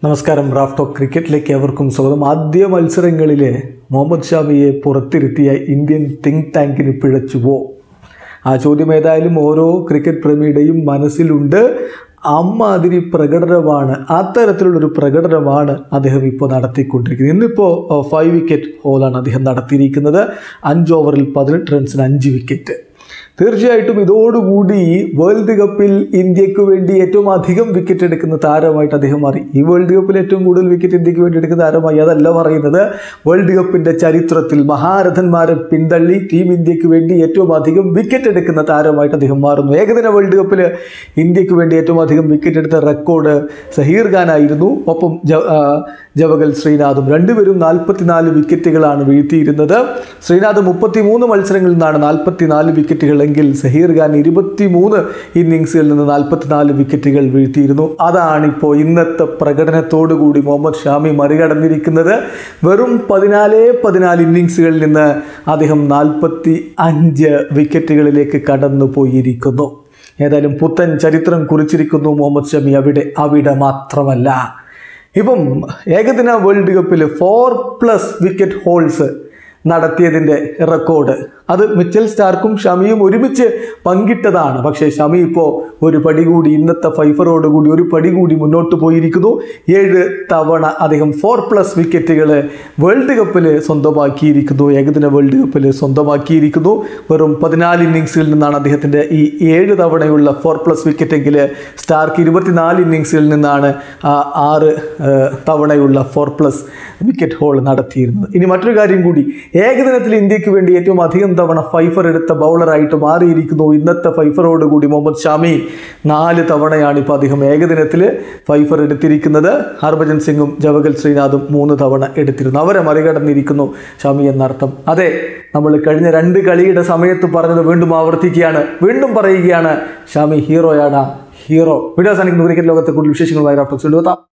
നമസ്കാരം റാഫ്റ്റോ ക്രിക്കറ്റിലേക്ക് എവർക്കും സ്വാഗതം ആദ്യ മത്സരങ്ങളിൽ മുഹമ്മദ് ഷാമിയെ പുറത്തിരുത്തിയ ഇന്ത്യൻ തിങ്ക് ടാങ്കിന് പിഴച്ചുവോ ആ ചോദ്യം ഏതായാലും ഓരോ ക്രിക്കറ്റ് പ്രേമിയുടെയും മനസ്സിലുണ്ട് അമ്മാതിരി പ്രകടനമാണ് അത്തരത്തിലുള്ളൊരു പ്രകടനമാണ് അദ്ദേഹം ഇപ്പോൾ നടത്തിക്കൊണ്ടിരിക്കുന്നത് ഇന്നിപ്പോൾ ഫൈവ് വിക്കറ്റ് ഹോളാണ് അദ്ദേഹം നടത്തിയിരിക്കുന്നത് അഞ്ച് ഓവറിൽ പതിനെട്ട് റൺസിന് അഞ്ച് വിക്കറ്റ് തീർച്ചയായിട്ടും ഇതോടുകൂടി വേൾഡ് കപ്പിൽ ഇന്ത്യക്ക് വേണ്ടി ഏറ്റവും അധികം വിക്കറ്റ് എടുക്കുന്ന താരമായിട്ട് അദ്ദേഹം മാറി ഈ വേൾഡ് കപ്പിൽ ഏറ്റവും കൂടുതൽ വിക്കറ്റ് ഇന്ത്യക്ക് വേണ്ടി എടുക്കുന്ന താരമായി അതല്ല പറയുന്നത് വേൾഡ് കപ്പിൻ്റെ ചരിത്രത്തിൽ മഹാരഥന്മാരെ പിന്തള്ളി ടീം ഇന്ത്യക്ക് വേണ്ടി ഏറ്റവും അധികം വിക്കറ്റ് എടുക്കുന്ന താരമായിട്ട് അദ്ദേഹം മാറുന്നു ഏകദിന വേൾഡ് കപ്പിൽ ഇന്ത്യക്ക് വേണ്ടി ഏറ്റവും അധികം വിക്കറ്റ് എടുത്ത റെക്കോർഡ് സഹീർ ഖാനായിരുന്നു ഒപ്പം ജ- ആ, ജവഗൽ ശ്രീനാഥും രണ്ടുപേരും നാൽപ്പത്തിനാല് വിക്കറ്റുകളാണ് വീഴ്ത്തിയിരുന്നത് ശ്രീനാഥ് മുപ്പത്തിമൂന്ന് മത്സരങ്ങളിൽ നിന്നാണ് നാൽപ്പത്തിനാല് വിക്കറ്റുകൾ എങ്കിൽ സഹീർ ഖാൻ ഇരുപത്തിമൂന്ന് ഇന്നിങ്സുകളിൽ നിന്ന് നാൽപ്പത്തിനാല് വിക്കറ്റുകൾ വീഴ്ത്തിയിരുന്നു അതാണിപ്പോൾ ഇന്നത്തെ പ്രകടനത്തോടു കൂടി മുഹമ്മദ് ഷാമി മറികടന്നിരിക്കുന്നത് വെറും പതിനാലേ പതിനാല് ഇന്നിങ്സുകളിൽ നിന്ന് അദ്ദേഹം നാൽപ്പത്തി അഞ്ച് വിക്കറ്റുകളിലേക്ക് കടന്നു പോയിരിക്കുന്നു ഏതായാലും പുത്തൻ ചരിത്രം കുറിച്ചിരിക്കുന്നു മുഹമ്മദ് ഷമി അവിടെ അവിടെ മാത്രമല്ല ഇപ്പം ഏകദിന വേൾഡ് കപ്പിൽ ഫോർ പ്ലസ് വിക്കറ്റ് ഹോൾസ് നടത്തിയതിൻ്റെ റെക്കോർഡ് അത് മിച്ചൽ സ്റ്റാർക്കും ഷമിയും ഒരുമിച്ച് പങ്കിട്ടതാണ് പക്ഷേ ഷമി ഇപ്പോൾ ഒരു പടി കൂടി ഇന്നത്തെ ഫൈഫറോട് കൂടി ഒരു പടി കൂടി മുന്നോട്ട് പോയിരിക്കുന്നു ഏഴ് തവണ അദ്ദേഹം ഫോർ പ്ലസ് വിക്കറ്റുകൾ വേൾഡ് കപ്പിൽ സ്വന്തമാക്കിയിരിക്കുന്നു ഏകദിന വേൾഡ് കപ്പിൽ സ്വന്തമാക്കിയിരിക്കുന്നു വെറും പതിനാല് ഇന്നിങ്സുകളിൽ നിന്നാണ് അദ്ദേഹത്തിൻ്റെ ഈ ഏഴ് തവണയുള്ള ഫോർ പ്ലസ് വിക്കറ്റെങ്കിൽ സ്റ്റാർക്ക് ഇരുപത്തിനാല് ഇന്നിങ്സുകളിൽ നിന്നാണ് ആ ആറ് ഏഹ്, തവണയുള്ള ഫോർ പ്ലസ് വിക്കറ്റ് ഹോൾ നടത്തിയിരുന്നത് ഇനി മറ്റൊരു കാര്യം കൂടി ഏകദിനത്തിൽ ഇന്ത്യക്ക് വേണ്ടി ഏറ്റവും അധികം തവണ ഫൈഫർ എടുത്ത ബൗളറായിട്ട് മാറിയിരിക്കുന്നു ഇന്നത്തെ ഫൈഫറോട് കൂടി മുഹമ്മദ് ഷാമി നാല് തവണയാണ് ഇപ്പോൾ അദ്ദേഹം ഏകദിനത്തിൽ ഫൈഫർ എടുത്തിരിക്കുന്നത് ഹർഭജൻ സിംഗും ജവഗൽ ശ്രീനാഥും മൂന്ന് തവണ എടുത്തിരുന്നു അവരെ മറികടന്നിരിക്കുന്നു ഷാമി എന്നർത്ഥം അതെ നമ്മൾ കഴിഞ്ഞ രണ്ട് കളിയുടെ സമയത്ത് പറഞ്ഞത് വീണ്ടും ആവർത്തിക്കുകയാണ് വീണ്ടും പറയുകയാണ് ഷാമി ഹീറോയാണ് ഹീറോ വീഡിയോ സാധിക്കുന്ന ക്രിക്കറ്റ് ലോകത്തെ കൂടുതൽ വിശേഷങ്ങളുമായി റാഫ്റ്റോക്സ് കൊണ്ടുവെത്താം